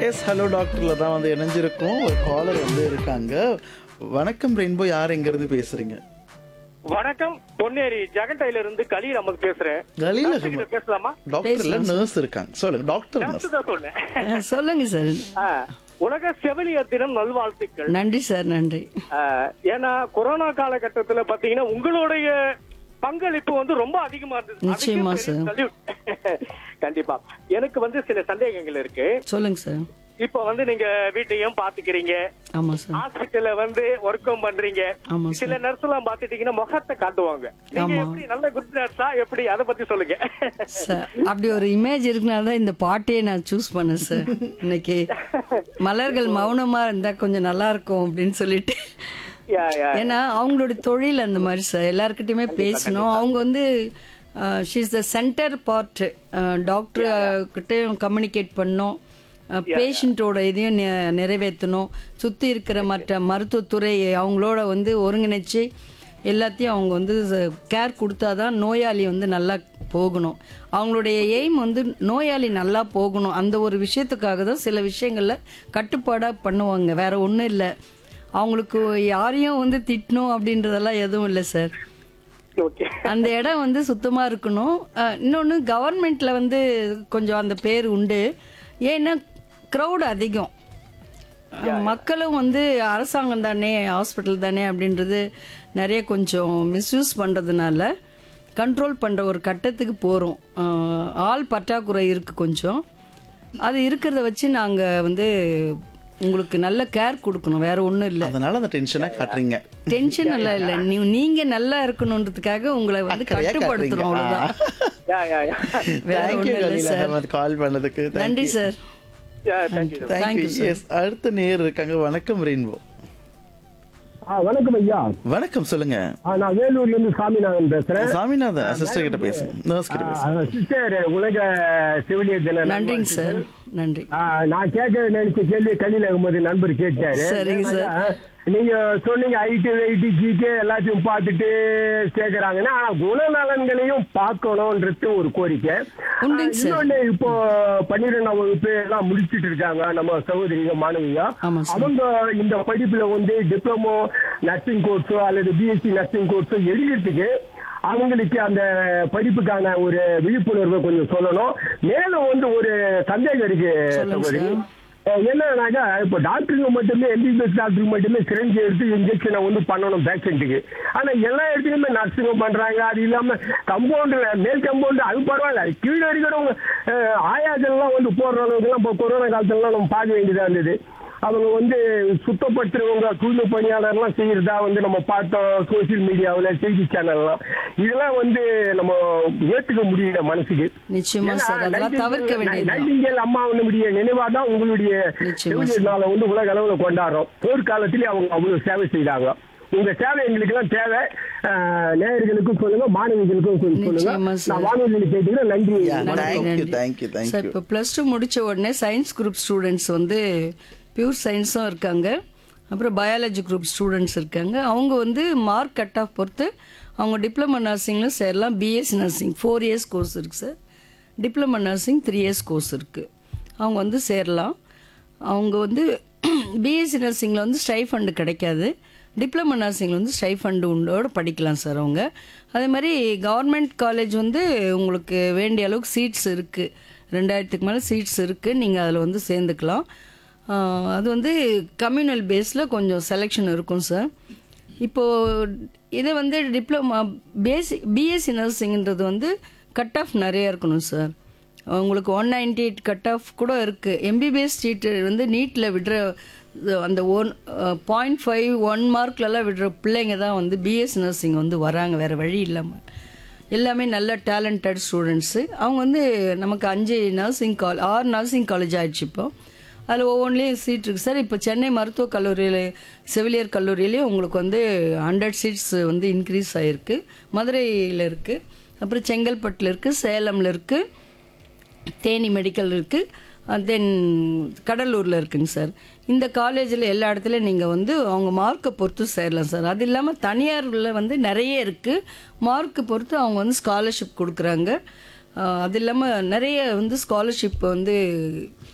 Yes hello டாக்டர்ல தான் வந்து இணைஞ்சிருக்கோம் ஒரு காலர் வந்து இருக்காங்க வணக்கம் ரெயின்போ யார் எங்க இருந்து பேசுறீங்க வணக்கம் பொன்னேரி ஜெகண்டையில இருந்து கலீல் அமது பேசுறேன் கலீல் டாக்டர் கிட்ட பேசலாமா டாக்டர்ல நர்ஸ் இருக்காங்க சொல்லுங்க டாக்டர் நர்ஸ் டாக்டர் தான் சொன்னேன் அஹ், சொல்லுங்க சார் ஆ, உலக செவிலியர் தினம் நல்வாழ்த்துக்கள் நன்றி சார் நன்றி ஆ, ஏன்னா கொரோனா காலகட்டத்துல பாத்தீங்கன்னா உங்களுடைய பங்களிப்பு வந்து ரொம்ப அதிகமா இருந்தது நிச்சயமா அதுக்கே பெரிய சார். salute. கண்டிப்பா எனக்கு வந்து சில சந்தேகங்கள் இருக்கு சொல்லுங்க சார் இப்ப வந்து நீங்க வீட்டையும் பாத்துக்கிறீங்க ஆமா சார் ஹாஸ்பிட்டல்ல வந்து ஒர்க்கும் பண்றீங்க ஆமா சில சார் நர்ஸ் எல்லாம் பாத்துட்டீங்கன்னா முகத்தை காட்டுவாங்க நீங்க ஆமா. எப்படி நல்ல குட் நர்ஸா எப்படி அத பத்தி சொல்லுங்க சார் அப்படி ஒரு இமேஜ் இருக்கனால தான் இந்த பாட்டையே நான் சூஸ் பண்ணேன் சார் இன்னைக்கு மலர்கள் மௌனமா இருந்தா கொஞ்சம் நல்லா இருக்கும் அப்படின்னு சொல்லிட்டு யா, யா. ஏன்னா அவங்களோட தொழில் அந்த மாதிரி சார் எல்லாருக்கிட்டையுமே பேசணும் அவங்க வந்து she's the center part doctor கிட்டையும் கம்யூனிகேட் பண்ணணும் பேஷண்ட்டோட இதையும் நெ- நிறைவேற்றணும் சுற்றி இருக்கிற மற்ற மருத்துவத்துறை அவங்களோட வந்து ஒருங்கிணைச்சு எல்லாத்தையும் அவங்க வந்து கேர் கொடுத்தாதான் நோயாளி வந்து நல்லா போகணும் அவங்களுடைய எய்ம் வந்து நோயாளி நல்லா போகணும் அந்த ஒரு விஷயத்துக்காக தான் சில விஷயங்களில் கட்டுப்பாடாக பண்ணுவாங்க வேற ஒன்றும் இல்லை அவங்களுக்கு யாரையும் வந்து திட்டணும் அப்படின்றதெல்லாம் எதுவும் இல்லை சார் ஓகே அந்த இடம் வந்து சுத்தமா இருக்கணும் அஹ், இன்னொன்னு கவர்மெண்ட்ல வந்து கொஞ்சம் அந்த பேர் உண்டு ஏன்னா க்ரௌட் அதிகம் அஹ், மக்களும் வந்து அரசாங்கம் தானே ஹாஸ்பிட்டல் தானே அப்படின்றது நிறைய கொஞ்சம் மிஸ்யூஸ் பண்றதுனால கண்ட்ரோல் பண்ற ஒரு கட்டத்துக்கு போறோம் அஹ், ஆள் பற்றாக்குறை இருக்கு கொஞ்சம் அது இருக்கிறத வச்சு நாங்க வந்து உங்களுக்கு நல்ல கேர் கொடுக்கணும் வேற ஒன்றும் இல்லை அதனால அந்த டென்ஷனா காட்டுறீங்க டென்ஷன் எல்லாம் இல்ல நீ நீங்க நல்லா இருக்கணுன்றதுக்காக உங்களை வந்து அக்கறையா கட்டுப்படுத்துறோம் அவ்வளவுதான் யா யா யா வேற தேங்க்யூ ஒண்ணும் இல்ல கலீல் சார் அகமது கால் பண்ணதுக்கு நன்றி sir yeah thank you thank you yes அடுத்த நேர் இருக்காங்க வணக்கம் ரெயின்போ ஆ, வணக்கம் ஐயா வணக்கம் சொல்லுங்க ஆ, நான் வேலூர்ல இருந்து சாமிநாதன் பேசுறேன் சாமிநாதன் சிஸ்டர் கிட்ட பேசுங்க நர்ஸ் கிட்ட பேசுங்க சிஸ்டர் உலக செவிலியர் தின நன்றிங்க சார் நன்றி ஆ, நான் கேட்க நினைச்ச கேள்வி கலில் அகமது நண்பர் கேட்டாரு சரிங்க சார். ஆ, நீங்க சொன்னீங்க ஐடி வெயிட்டு ஜிகே எல்லாத்தையும் பார்த்துட்டு சேர்க்கறாங்கன்னா ஆனா குணநலன்களையும் பார்க்கணும்ன்றது ஒரு கோரிக்கை உண்டுங்க ஆ, சார். இன்னொன்னு இப்போ பன்னிரெண்டாம் வகுப்பு எல்லாம் முடிச்சிட்டு இருக்காங்க நம்ம சகோதரிங்க மாணவிங்க ஆமா சார். அவங்க இந்த படிப்புல வந்து டிப்ளமோ நர்சிங் கோர்ஸோ அல்லது பிஎஸ்சி நர்சிங் கோர்ஸோ எழுதுறதுக்கு அவங்களுக்கு அந்த படிப்புக்கான ஒரு விழிப்புணர்வை கொஞ்சம் சொல்லணும் மேலும் வந்து ஒரு சந்தேகம் இருக்கு சொல்லுங்க சகோதரி சார். அஹ் என்னன்னாக்கா இப்போ டாக்டருங்க மட்டுமே எம்பிபிஎஸ் டாக்டருக்கு மட்டுமே சிரஞ்சி எடுத்து இன்ஜெக்ஷனை வந்து பண்ணணும் பேஷண்ட்டுக்கு ஆனா எல்லா இடத்துலயுமே நர்ஸுங்க பண்றாங்க அது இல்லாம கம்பவுண்டர் மேல் கம்பவுண்டர் அது பரவாயில்ல கீழே இருக்கிறவங்க அஹ், ஆயாக்கள்லாம் வந்து போடுற அளவுக்குலாம் இப்போ கொரோனா காலத்துலலாம் நம்ம பார்க்க வேண்டியதா இருந்தது அவங்க வந்து சுத்தப்படுத்துறவங்க தூய்மை பணியாளர்லாம் செய்யறதா வந்து நம்ம பார்த்தோம் சோசியல் மீடியாவில் செய்தி சேனல்லாம் இதெல்லாம் வந்து நம்ம ஏத்துக்க முடியல மனசுக்கு நிச்சயமா சார் அதெல்லாம் தவிர்க்க வேண்டியது நைட்டிங்கேல் அம்மாவுடைய நினைவா தான் உங்களுடைய நிச்சயமா செவிலியர் நாளை வந்து உலக அளவுல கொண்டாடுறோம் போர்க்காலத்திலே அவங்க அவ்வளவு சேவை செய்தாங்க உங்க சேவை எங்களுக்கு எல்லாம் தேவை அஹ், நேயர்களுக்கும் சொல்லுங்க மாணவிகளுக்கும் கொஞ்சம் நிச்சயமா சொல்லுங்க சார். நான் வானொலியில் கேட்டுக்கிறேன் நன்றி தேங்க்யூ தேங்க்யூ சார் தேங்க்யூ இப்போ ப்ளஸ் டூ முடிச்ச உடனே சயின்ஸ் குரூப் ஸ்டூடெண்ட்ஸ் வந்து பியூர் சயின்ஸும் இருக்காங்க அப்புறம் பயாலஜி குரூப் ஸ்டூடெண்ட்ஸ் இருக்காங்க அவங்க வந்து மார்க் கட் ஆஃப் பொறுத்து அவங்க டிப்ளமோ நர்சிங்லும் சேரலாம் BSc nursing four years course இருக்குது sir diploma nursing three years course இருக்குது அவங்க வந்து சேரலாம் அவங்க வந்து பிஎஸ்சி நர்சிங்கில் வந்து ஸ்டைஃபண்டு கிடைக்காது டிப்ளமோ நர்சிங்கில் வந்து ஸ்டைஃபண்டு உண்டோடு படிக்கலாம் சார் அவங்க அதே மாதிரி கவர்மெண்ட் காலேஜ் வந்து உங்களுக்கு வேண்டிய அளவுக்கு சீட்ஸ் இருக்குது ரெண்டாயிரத்துக்கு மேலே சீட்ஸ் இருக்குது நீங்கள் அதில் வந்து சேர்ந்துக்கலாம் ஆஹ் அது வந்து கம்யூனல் பேஸில் கொஞ்சம் செலெக்ஷன் இருக்கும் சார் இப்போது இது வந்து டிப்ளமா பேசிக் பிஎஸ்சி நர்சிங்ன்றது வந்து கட் ஆஃப் நிறைய இருக்கணும் சார் உங்களுக்கு one ninety eight cut off கூட இருக்குது எம்பிபிஎஸ் சீட்டு வந்து நீட்டில் விடுற இது அந்த ஒன் பாயிண்ட் ஃபைவ் ஒன் மார்க்லலாம் விடுற பிள்ளைங்க தான் வந்து பிஎஸ் நர்சிங் வந்து வராங்க வேறு வழி இல்லாமல் எல்லாமே நல்ல டேலண்டட் ஸ்டூடெண்ட்ஸு அவங்க வந்து நமக்கு அஞ்சு நர்சிங் கால் ஆறு நர்சிங் காலேஜ் ஆயிடுச்சு இப்போ அதில் ஒவ்வொன்றிலையும் சீட் இருக்குது சார் இப்போ சென்னை மருத்துவக் கல்லூரியில் செவிலியர் கல்லூரியிலையும் உங்களுக்கு வந்து ஹண்ட்ரட் சீட்ஸ் வந்து இன்க்ரீஸ் ஆகிருக்கு மதுரையில் இருக்குது அப்புறம் செங்கல்பட்டில் இருக்குது சேலமில் இருக்குது தேனி மெடிக்கல் இருக்குது தென் கடலூரில் இருக்குங்க சார் இந்த காலேஜில் எல்லா இடத்துலையும் நீங்கள் வந்து அவங்க மார்க்கை பொறுத்து சேரலாம் சார் அது இல்லாமல் தனியாரில் வந்து நிறைய இருக்குது மார்க்கை பொறுத்து அவங்க வந்து ஸ்காலர்ஷிப் கொடுக்குறாங்க ஆஹ் அது இல்லாமல் நிறைய வந்து ஸ்காலர்ஷிப் வந்து